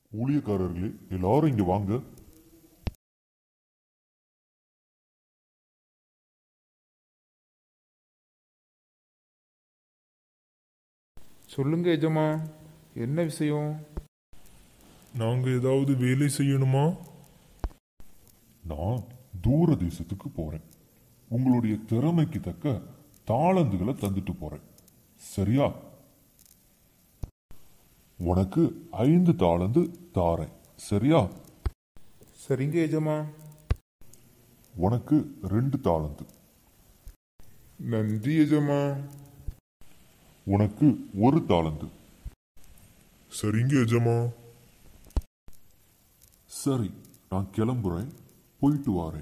ஊழியக்காரர்களே எல்லாரும் இங்க வாங்க சொல்லுங்க எஜமா என்ன விஷயம் நாங்க ஏதாவது வேலை செய்யணுமா நான் தூர தேசத்துக்கு போறேன் உங்களுடைய திறமைக்கு தக்க தாளந்துகளை தந்துட்டு போறேன் சரியா உனக்கு ஐந்து தாளந்து தாரேன் சரியா சரிங்க எஜமா உனக்கு ரெண்டு தாளந்து நன்றி எஜமா உனக்கு ஒரு தாளந்து சரிங்க எஜமா சரி நான் கிளம்புறேன் போயிட்டு வாரேன்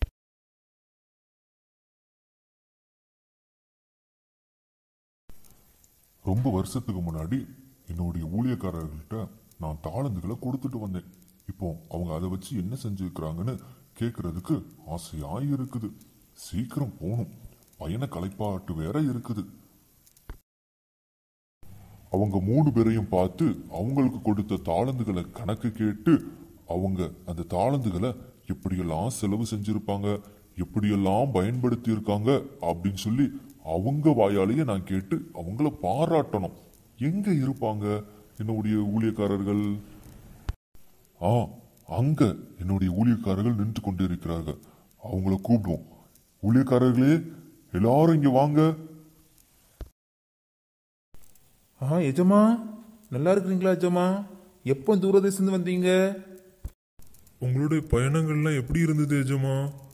ரொம்ப வருஷத்துக்கு முன்னாடி என்னுடைய ஊழியக்காரர்கள்ட்ட நான் தாளந்துகளை கொடுத்துட்டு வந்தேன் இப்போ அவங்க அதை வச்சு என்ன செஞ்சிருக்கிறாங்கன்னு கேட்கறதுக்கு ஆசையா இருக்குது சீக்கிரம் போகணும் பயண கலைப்பாட்டு வேற இருக்குது அவங்க மூணு பேரையும் பார்த்து அவங்களுக்கு கொடுத்த தாளந்துகளை கணக்கு கேட்டு அவங்க அந்த தாளந்துகளை எப்படியெல்லாம் செலவு செஞ்சிருப்பாங்க எப்படியெல்லாம் பயன்படுத்தி இருக்காங்க அப்படின்னு சொல்லி அவங்க வாயாலேயே நான் கேட்டு அவங்கள பாராட்டணும் எங்க இருப்பாங்க என்னுடைய ஊழியக்காரர்கள் ஆ அங்க என்னுடைய ஊழியக்காரர்கள் நின்று கொண்டு இருக்கிறார்கள் அவங்கள கூப்பிடுவோம் ஊழியக்காரர்களே எல்லாரும் இங்க வாங்க ஆ எஜமா நல்லா இருக்கிறீங்களா எஜமா எப்போ தூரதேசந்து வந்தீங்க உங்களுடைய பயணங்கள்லாம் எப்படி இருந்தது எஜமா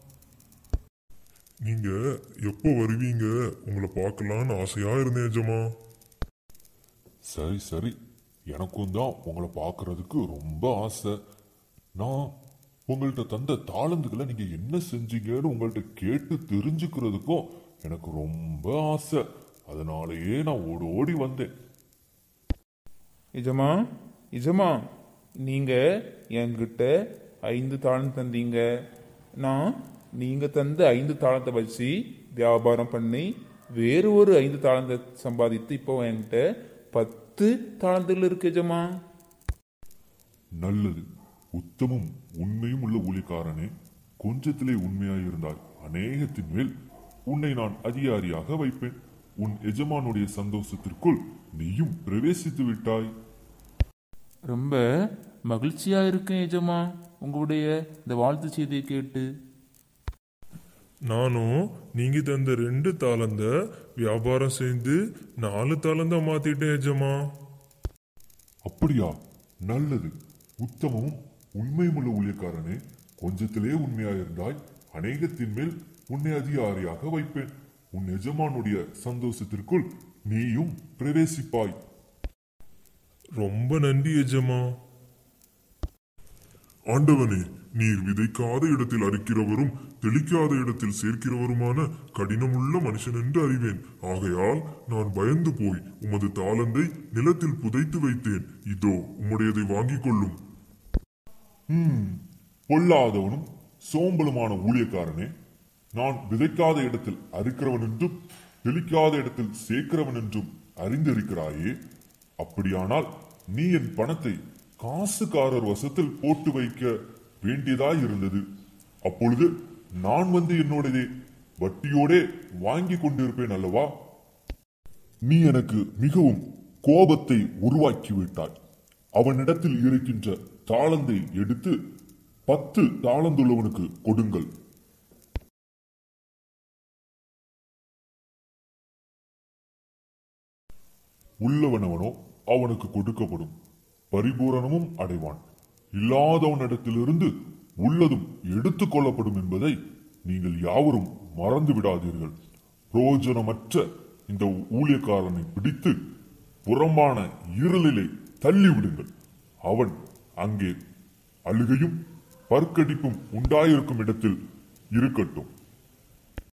நீங்க எப்போ வருவீங்க உங்களை பார்க்கலான்னு ஆசையா இருந்தேன் எஜமா சரி சரி எனக்கும் தான் உங்களை பார்க்கறதுக்கு ரொம்ப ஆசை நான் உங்கள்கிட்ட தந்த தாளந்துகளை நீங்க என்ன செஞ்சீங்கன்னு உங்கள்கிட்ட கேட்டு தெரிஞ்சுக்கிறதுக்கும் எனக்கு ரொம்ப ஆசை அதனாலேயே நான் ஓடி ஓடி வந்தேன் எஜமா எஜமா நீங்க என்கிட்ட ஐந்து தாளம் தந்தீங்க நான் நீங்க தந்த ஐந்து தாளத்தை வச்சு வியாபாரம் பண்ணி வேறு ஒரு ஐந்து தாளத்தை சம்பாதித்து இப்போ என்கிட்ட பத்து தாளந்துகள் இருக்கு எஜமா நல்லது உத்தமும் உண்மையும் உள்ள ஊழியக்காரனே கொஞ்சத்திலே உண்மையாயிருந்தாய் அநேகத்தின் மேல் உன்னை நான் அதிகாரியாக வைப்பேன் உன் எஜமானுடைய சந்தோஷத்திற்குள் நீயும் பிரவேசித்து விட்டாய் ரொம்ப மகிழ்ச்சியா இருக்கேன் எஜமா உங்களுடைய இந்த வாழ்த்து செய்தியை கேட்டு நானும் நீங்க தந்த ரெண்டு தாளந்த வியாபாரம் செய்து நாலு தாளந்தா மாத்திட்டேன் எஜமா அப்படியா நல்லது உத்தமமும் உண்மையுமுள்ள ஊழியக்காரனே கொஞ்சத்திலே உண்மையாயிருந்தாய் அநேகத்தின் மேல் உன்னை அதிகாரியாக வைப்பேன் உன் எஜமானுடைய சந்தோஷத்திற்குள் நீயும் பிரவேசிப்பாய் ரொம்ப நன்றி எஜமா ஆண்டவனே நீர் விதைக்காத இடத்தில் அறுக்கிறவரும் தெளிக்காத இடத்தில் சேர்க்கிறவருமான கடினமுள்ள மனுஷன் என்று அறிவேன் ஆகையால் நான் பயந்து போய் உமது தாளந்தை நிலத்தில் புதைத்து வைத்தேன் இதோ உம்முடையதை வாங்கிக் கொள்ளும் பொல்லாதவனும் சோம்பலுமான ஊழியக்காரனே நான் விதைக்காத இடத்தில் அறுக்கிறவன் என்றும் தெளிக்காத இடத்தில் சேர்க்கிறவன் என்றும் அறிந்திருக்கிறாயே அப்படியானால் நீ என் பணத்தை காசுக்காரர் வசத்தில் போட்டு வைக்க வேண்டியதாய் இருந்தது அப்பொழுது நான் வந்து என்னோடதே வட்டியோடே வாங்கி கொண்டிருப்பேன் அல்லவா நீ எனக்கு மிகவும் கோபத்தை உருவாக்கி விட்டாய் அவனிடத்தில் இருக்கின்ற தாளந்தை எடுத்து பத்து தாளந்துள்ளவனுக்கு கொடுங்கள் உள்ளவனவனோ அவனுக்கு கொடுக்கப்படும் பரிபூரணமும் அடைவான் இல்லாதவனிடத்திலிருந்து உள்ளதும் எடுத்துக் கொள்ளப்படும் என்பதை நீங்கள் யாவரும் மறந்து விடாதீர்கள் பிரயோஜனமற்ற இந்த ஊழியக்காரனை பிடித்து புறம்பான இருளிலே தள்ளிவிடுங்கள் அவன் அங்கே அழுகையும் பற்கடிப்பும் உண்டாயிருக்கும் இடத்தில் இருக்கட்டும்